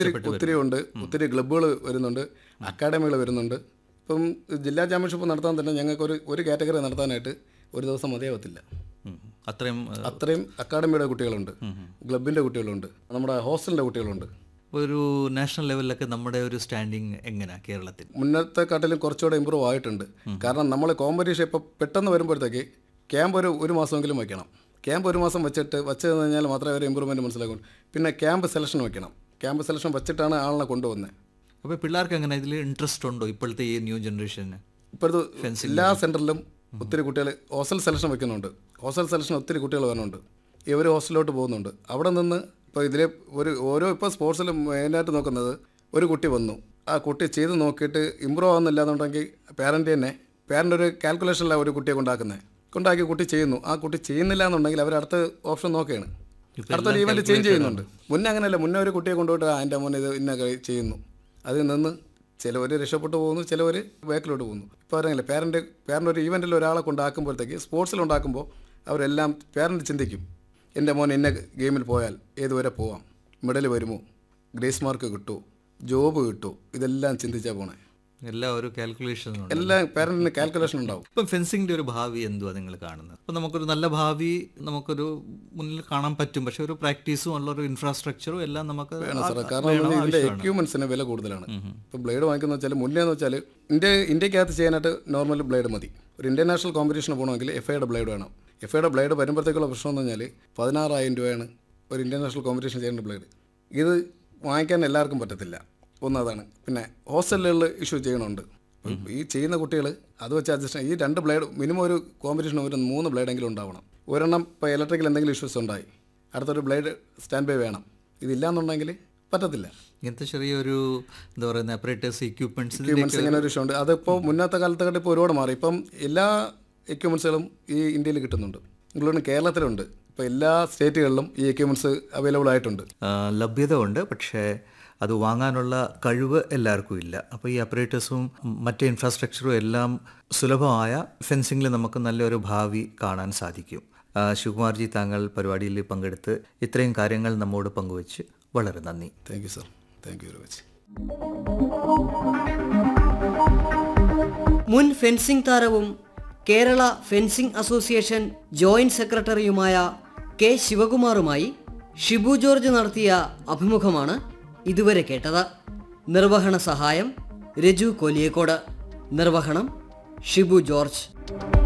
ഒത്തിരി ഒത്തിരി ഉണ്ട് ഒത്തിരി ക്ലബ്ബുകൾ വരുന്നുണ്ട് അക്കാഡമികൾ വരുന്നുണ്ട് ഇപ്പം ജില്ലാ ചാമ്പ്യൻഷിപ്പ് നടത്താൻ തന്നെ ഞങ്ങൾക്ക് ഒരു ഒരു കാറ്റഗറി നടത്താനായിട്ട് ഒരു ദിവസം മതിയാവത്തില്ല ഉം. അത്രയും ആ, അത്രയും അക്കാഡമിയുടെ കുട്ടികളുണ്ട് ക്ലബിൻ്റെ കുട്ടികളുണ്ട് നമ്മുടെ ഹോസ്റ്റലിൻ്റെ കുട്ടികളുണ്ട് ഒരു നാഷണൽ ലെവലിലൊക്കെ നമ്മുടെ ഒരു സ്റ്റാൻഡിങ് എങ്ങനെയാ കേരളത്തിൽ മുന്നത്തെക്കാട്ടിലും കുറച്ചുകൂടെ ഇമ്പ്രൂവ് ആയിട്ടുണ്ട് കാരണം നമ്മൾ കോമ്പറ്റീഷൻ ഇപ്പോൾ പെട്ടെന്ന് വരുമ്പോഴത്തേക്ക് ക്യാമ്പ് ഒരു ഒരു മാസമെങ്കിലും വയ്ക്കണം ക്യാമ്പ് ഒരു മാസം വെച്ചിട്ട് വെച്ച് കഴിഞ്ഞാൽ മാത്രമേ ഒരു ഇമ്പ്രൂവ്മെൻറ്റ് മനസ്സിലാക്കൂ പിന്നെ ക്യാമ്പ് സെലക്ഷൻ വെക്കണം ക്യാമ്പ് സെലക്ഷൻ വെച്ചിട്ടാണ് ആളിനെ കൊണ്ടുവന്നത് അപ്പോൾ പിള്ളേർക്ക് എങ്ങനെ ഇതിൽ ഇൻട്രസ്റ്റ് ഉണ്ടോ ഇപ്പോഴത്തെ ഈ ന്യൂ ജനറേഷന് ഇപ്പോഴത്തെ എല്ലാ സെൻറ്ററിലും ഒത്തിരി കുട്ടികൾ ഹോസ്റ്റൽ സെലക്ഷൻ വെക്കുന്നുണ്ട് ഹോസ്റ്റൽ സെലക്ഷൻ ഒത്തിരി കുട്ടികൾ വരുന്നുണ്ട് ഇവർ ഹോസ്റ്റലിലോട്ട് പോകുന്നുണ്ട് അവിടെ നിന്ന് ഇപ്പോൾ ഇതിൽ ഒരു ഓരോ ഇപ്പോൾ സ്പോർട്സിൽ മെയിനായിട്ട് നോക്കുന്നത് ഒരു കുട്ടി വന്നു ആ കുട്ടി ചെയ്ത് നോക്കിയിട്ട് ഇമ്പ്രൂവ് ആവുന്നില്ല എന്നുണ്ടെങ്കിൽ പാരൻ്റ് തന്നെ പാരൻ്റ് ഒരു കാൽക്കുലേഷനിലാണ് ഒരു കുട്ടിയെ കൊണ്ടാക്കുന്നത് കൊണ്ടാക്കി കുട്ടി ചെയ്യുന്നു ആ കുട്ടി ചെയ്യുന്നില്ല എന്നുണ്ടെങ്കിൽ അവർ അടുത്ത ഓപ്ഷൻ നോക്കുകയാണ് അടുത്തൊരു ഈവൻറ്റ് ചേഞ്ച് ചെയ്യുന്നുണ്ട് മുന്നേ അങ്ങനെയല്ല മുന്നേ ഒരു കുട്ടിയെ കൊണ്ടുപോയിട്ട് ആ എൻ്റെ മോനെ ഇത് ഇന്ന കഴി- ചെയ്യുന്നു അതിൽ നിന്ന് ചിലവർ രക്ഷപ്പെട്ടു പോകുന്നു ചിലവർ ബാക്കിലോട്ട് പോകുന്നു ഇപ്പോൾ അറിയില്ല പാരൻ്റ് പാരൻ്റ് ഒരു ഈവൻറ്റിൽ ഒരാളെ കൊണ്ടാക്കുമ്പോഴത്തേക്ക് സ്പോർട്സിൽ ഉണ്ടാക്കുമ്പോൾ അവരെല്ലാം പാരൻ്റ് ചിന്തിക്കും എൻ്റെ മോൻ ഇന്ന ഗെയിമിൽ പോയാൽ ഏതുവരെ പോവാം മെഡൽ വരുമോ ഗ്രേസ് മാർക്ക് കിട്ടുമോ ജോബ് കിട്ടുമോ ഇതെല്ലാം ചിന്തിച്ചാൽ പോണേ എല്ലാ ഒരു കാൽക്കുലേഷനും ഉണ്ട് എല്ലാം പാരൻറ്റിന് കാൽക്കുലേഷൻ ഉണ്ടാവും ഇപ്പം ഫെൻസിങ്ങിൻ്റെ ഒരു ഭാവി എന്തുവാ നിങ്ങൾ കാണുന്നത് അപ്പം നമുക്കൊരു നല്ല ഭാവി നമുക്കൊരു മുന്നിൽ കാണാൻ പറ്റും പക്ഷെ ഒരു പ്രാക്ടീസും ഉള്ള ഒരു ഇൻഫ്രാസ്ട്രക്ചറും എല്ലാം നമുക്ക് വേണം ആ- സാറേ കാരണം വേണം, ഇതിന്റെ ആവശ്യമാണ്. എക്യുപ്മെന്റ്സിന് വില കൂടുതലാണ് ഇപ്പം ബ്ലേഡ് വാങ്ങിക്കുന്ന വെച്ചാൽ മുന്നേ എന്ന് വെച്ചാൽ ഇന്ത്യ ഇന്ത്യക്കകത്ത് ചെയ്യാനായിട്ട് നോർമൽ ബ്ലേഡ് മതി ഒരു ഇന്റർനാഷണൽ കോമ്പറ്റീഷന് പോകണമെങ്കിൽ എഫ് ഐയുടെ ബ്ലേഡ് വേണം എഫ് ഐയുടെ ബ്ലേഡ് വരുമ്പോഴത്തേക്കുള്ള പ്രശ്നം എന്ന് പറഞ്ഞാൽ പതിനാറായിരം രൂപയാണ് ഒരു ഇന്റർനാഷണൽ കോമ്പറ്റീഷൻ ചെയ്യേണ്ട ബ്ലേഡ് ഇത് വാങ്ങിക്കാൻ എല്ലാവർക്കും പറ്റത്തില്ല ഒന്നതാണ് പിന്നെ ഹോസ്റ്റലുകളിൽ ഇഷ്യൂ ചെയ്യണമുണ്ട് ഇപ്പം ഈ ചെയ്യുന്ന കുട്ടികൾ അത് വെച്ച് അഡ്ജസ്റ്റ് ഈ രണ്ട് ബ്ലേഡ് മിനിമം ഒരു കോമ്പറ്റീഷൻ ഒരു മൂന്ന് ബ്ലേഡെങ്കിലും ഉണ്ടാവണം ഒരെണ്ണം ഇപ്പോൾ ഇലക്ട്രിക്കൽ എന്തെങ്കിലും ഇഷ്യൂസ് ഉണ്ടായി അടുത്തൊരു ബ്ലേഡ് സ്റ്റാൻഡ് ബൈ വേണം ഇതില്ലാന്നുണ്ടെങ്കിൽ പറ്റത്തില്ല ഇങ്ങനത്തെ ചെറിയൊരു എന്താ പറയുന്ന അപ്പറേറ്റേഴ്സ് ഇക്വിപ്മെന്റ്സ് എക്യുപ്മെന്റ്സ് ഇങ്ങനെ ഒരു ഇഷ്യൂ ഉണ്ട് അതിപ്പോൾ മുന്നത്തെ കാലത്തൊക്കെ ഇപ്പോൾ ഒരുപാട് മാറി ഇപ്പം എല്ലാ എക്യുപ്മെന്റ്സുകളും ഈ ഇന്ത്യയിൽ കിട്ടുന്നുണ്ട് ഇൻക്ലൂഡിങ് കേരളത്തിലുണ്ട് ഇപ്പോൾ എല്ലാ സ്റ്റേറ്റുകളിലും ഈ എക്യുപ്മെന്റ്സ് അവൈലബിൾ ആയിട്ടുണ്ട് ലഭ്യത ഉണ്ട് പക്ഷേ അത് വാങ്ങാനുള്ള കഴിവ് എല്ലാവർക്കും ഇല്ല അപ്പോൾ ഈ അപ്പറേറ്റേഴ്സും മറ്റ് ഇൻഫ്രാസ്ട്രക്ചറും എല്ലാം സുലഭമായ ഫെൻസിങ്ങിൽ നമുക്ക് നല്ലൊരു ഭാവി കാണാൻ സാധിക്കും ആ, ശിവകുമാർജി താങ്കൾ പരിപാടിയിൽ പങ്കെടുത്ത് ഇത്രയും കാര്യങ്ങൾ നമ്മോട് പങ്കുവച്ച് വളരെ നന്ദി thank you sir thank you very much മുൻ ഫെൻസിംഗ് താരവും കേരള ഫെൻസിംഗ് അസോസിയേഷൻ ജോയിന്റ് സെക്രട്ടറിയുമായ കെ ശിവകുമാറുമായി ഷിബു ജോർജ് നടത്തിയ അഭിമുഖമാണ് ഇതുവരെ കേട്ടത് നിർവഹണ സഹായം രജു കോലിയക്കോട് നിർവഹണം ഷിബു ജോർജ്